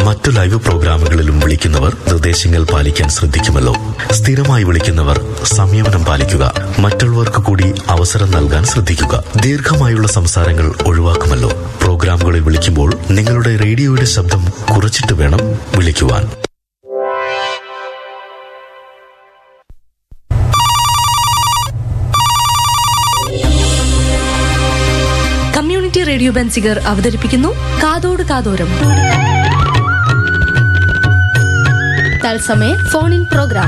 മറ്റു ലൈവ് പ്രോഗ്രാമുകളിലും വിളിക്കുന്നവർ നിർദ്ദേശങ്ങൾ പാലിക്കാൻ ശ്രദ്ധിക്കുമല്ലോ സ്ഥിരമായി വിളിക്കുന്നവർ സംയമനം പാലിക്കുക മറ്റുള്ളവർക്ക് കൂടി അവസരം നൽകാൻ ശ്രദ്ധിക്കുക ദീർഘമായുള്ള സംസാരങ്ങൾ ഒഴിവാക്കുമല്ലോ പ്രോഗ്രാമുകളിൽ വിളിക്കുമ്പോൾ നിങ്ങളുടെ റേഡിയോയുടെ ശബ്ദം കുറച്ചിട്ട് വേണം വിളിക്കുവാൻ കമ്മ്യൂണിറ്റി റേഡിയോ ബൻസിഗർ അവതരിപ്പിക്കുന്നു കാതോട് കാതോരം തത്സമയ ഫോൺ ഇൻ പ്രോഗ്രാം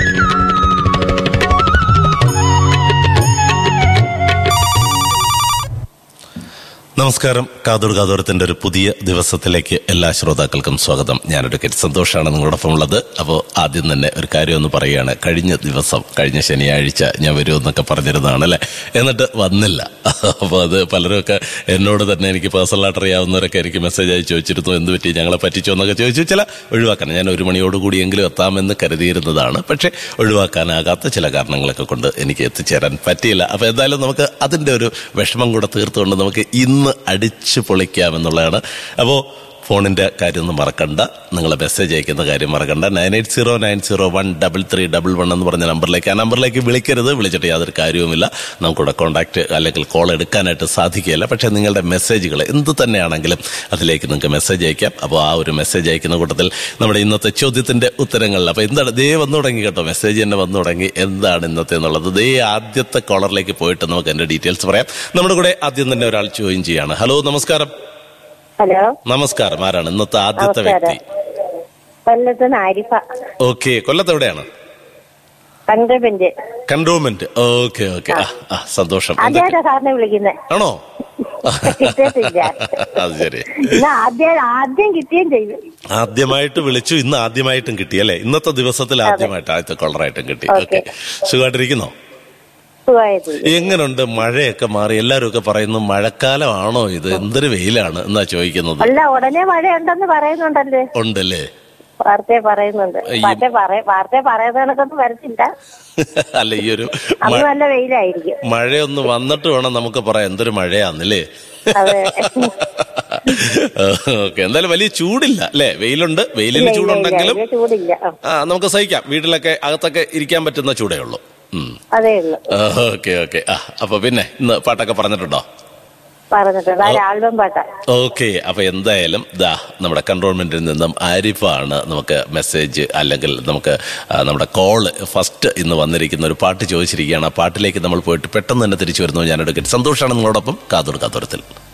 നമസ്കാരം കാതൂർ കാതോരത്തിന്റെ ഒരു പുതിയ ദിവസത്തിലേക്ക് എല്ലാ ശ്രോതാക്കൾക്കും സ്വാഗതം ഞാൻ അഡ്വക്കേറ്റ് സന്തോഷാണ് നിങ്ങളോടൊപ്പം ഉള്ളത് അപ്പോൾ ആദ്യം തന്നെ ഒരു കാര്യം ഒന്ന് പറയുകയാണ് കഴിഞ്ഞ ദിവസം കഴിഞ്ഞ ശനിയാഴ്ച ഞാൻ വരുമെന്നൊക്കെ പറഞ്ഞിരുന്നതാണ് അല്ലേ എന്നിട്ട് വന്നില്ല അപ്പോൾ അത് പലരുമൊക്കെ എന്നോട് തന്നെ എനിക്ക് പേഴ്സണലായിട്ട് അറിയാവുന്നവരൊക്കെ എനിക്ക് മെസ്സേജ് അയച്ച് ചോദിച്ചിരുന്നു എന്ത് പറ്റി ഞങ്ങളെ പറ്റിച്ചോ എന്നൊക്കെ ചോദിച്ചു ചില ഒഴിവാക്കണം ഞാൻ ഒരു മണിയോടുകൂടിയെങ്കിലും എത്താമെന്ന് കരുതിയിരുന്നതാണ് പക്ഷേ ഒഴിവാക്കാനാകാത്ത ചില കാരണങ്ങളൊക്കെ കൊണ്ട് എനിക്ക് എത്തിച്ചേരാൻ പറ്റിയില്ല അപ്പോൾ എന്തായാലും നമുക്ക് അതിൻ്റെ ഒരു വിഷമം കൂടെ തീർത്തുകൊണ്ട് നമുക്ക് ഇന്ന് അടിച്ചു പൊളിക്കാമെന്നുള്ളതാണ് അപ്പോൾ ഫോണിന്റെ കാര്യം ഒന്നും മറക്കണ്ട നിങ്ങൾ മെസ്സേജ് അയക്കുന്ന കാര്യം മറക്കണ്ട nine eight zero nine zero one double three double one എന്ന് പറഞ്ഞ നമ്പറിലേക്ക് ആ നമ്പറിലേക്ക് വിളിക്കരുത് വിളിച്ചിട്ട് യാതൊരു കാര്യവുമില്ല നമുക്കിവിടെ കോൺടാക്ട് അല്ലെങ്കിൽ കോൾ എടുക്കാനായിട്ട് സാധിക്കുകയില്ല പക്ഷേ നിങ്ങളുടെ മെസ്സേജുകൾ എന്ത് തന്നെയാണെങ്കിലും അതിലേക്ക് നിങ്ങൾക്ക് മെസ്സേജ് അയക്കാം അപ്പോൾ ആ ഒരു മെസ്സേജ് അയക്കുന്ന കൂട്ടത്തിൽ നമ്മുടെ ഇന്നത്തെ ചോദ്യത്തിന്റെ ഉത്തരങ്ങളിൽ അപ്പോൾ എന്താണ് ദേ വന്നു തുടങ്ങി കേട്ടോ മെസ്സേജ് തന്നെ വന്നു തുടങ്ങി എന്താണ് ഇന്നത്തെ എന്നുള്ളത് ദേ ആദ്യത്തെ കോളറിലേക്ക് പോയിട്ട് നമുക്ക് എൻ്റെ ഡീറ്റെയിൽസ് പറയാം നമ്മുടെ കൂടെ ആദ്യം തന്നെ ഒരാൾ ജോയിൻ ചെയ്യാണ് ഹലോ നമസ്കാരം ഹലോ നമസ്കാരം ആരാണ് ഇന്നത്തെ ആദ്യത്തെ വ്യക്തി കൊല്ലത്ത് ആരിഫ ഓക്കെ കൊല്ലത്ത് എവിടെയാണ് കണ്ടബെഞ്ച് കണ്ടോൺമെന്റ് ഓക്കെ ഓക്കെ ആ ആ സന്തോഷം എന്തൊക്കെ- ആദ്യമായിട്ടാ സാറിനെ വിളിക്കുന്നത് ആണോ കിട്ടിയിട്ടില്ല അത് ശരി ഇന്ന് ആദ്യം ആദ്യം കിട്ടുകയും ചെയ്തു ആദ്യമായിട്ട് വിളിച്ചു ഇന്ന് ആദ്യമായിട്ടും കിട്ടി അല്ലേ ഇന്നത്തെ ദിവസത്തിൽ ആദ്യമായിട്ട് ആദ്യത്തെ കോളറായിട്ടും കിട്ടി ഓക്കെ. ഓക്കെ സുഖമായിട്ടിരിക്കുന്നോ സുഖമായത് എങ്ങനുണ്ട് മഴയൊക്കെ മാറി എല്ലാരും ഒക്കെ പറയുന്നു മഴക്കാലമാണോ ഇത് എന്തൊരു വെയിലാണ് എന്നാ ചോദിക്കുന്നത് അല്ല ഉടനെ മഴയുണ്ടെന്ന് പറയുന്നുണ്ടല്ലേ ഉണ്ടല്ലേ വാർത്തയെ പറയുന്നുണ്ട് ഈ- പക്ഷെ വാർത്തയെ പറയുന്ന കണക്കൊന്നും വരത്തില്ല അല്ല ഈ ഒരു അന്ന് മ- നല്ല വെയിലായിരിക്കും മഴയൊന്ന് വന്നിട്ട് വേണം നമുക്ക് പറയാം എന്തൊരു മഴയാന്നല്ലേ അതെ ഓക്കെ എന്തായാലും വലിയ ചൂടില്ല അല്ലേ വെയിലുണ്ട് ഇല്ല, വെയിലിന് ഇല്ല, ഇല്ല, ചൂടുണ്ടെങ്കിലും വലിയ ചൂടില്ല ആ, ആ നമുക്ക് സഹിക്കാം വീട്ടിലൊക്കെ അകത്തൊക്കെ ഇരിക്കാൻ പറ്റുന്ന ചൂടേ ഉള്ളൂ അതേ ഉള്ളു ഓക്കെ ഓക്കെ ആ അപ്പൊ പിന്നെ ഇന്ന് പാട്ടൊക്കെ പറഞ്ഞിട്ടുണ്ടോ പറഞ്ഞിട്ടുണ്ട് ആ ആൽബം പാട്ടാ ഓക്കെ അപ്പൊ എന്തായാലും ദാ നമ്മുടെ കൺട്രോൾമെന്റിൽ നിന്നും ആരിഫാണ് നമുക്ക് മെസ്സേജ് അല്ലെങ്കിൽ നമുക്ക് ആ, നമ്മുടെ കോള് ഫസ്റ്റ് ഇന്ന് വന്നിരിക്കുന്ന ഒരു പാട്ട് ചോദിച്ചിരിക്കുകയാണ് ആ പാട്ടിലേക്ക് നമ്മൾ പോയിട്ട് പെട്ടെന്ന് തന്നെ തിരിച്ചു വരുന്നു ഞാൻ എടുക്കട്ടെ സന്തോഷമാണ് നിങ്ങളോടൊപ്പം കാതൂർ കാതൂരത്തിൽ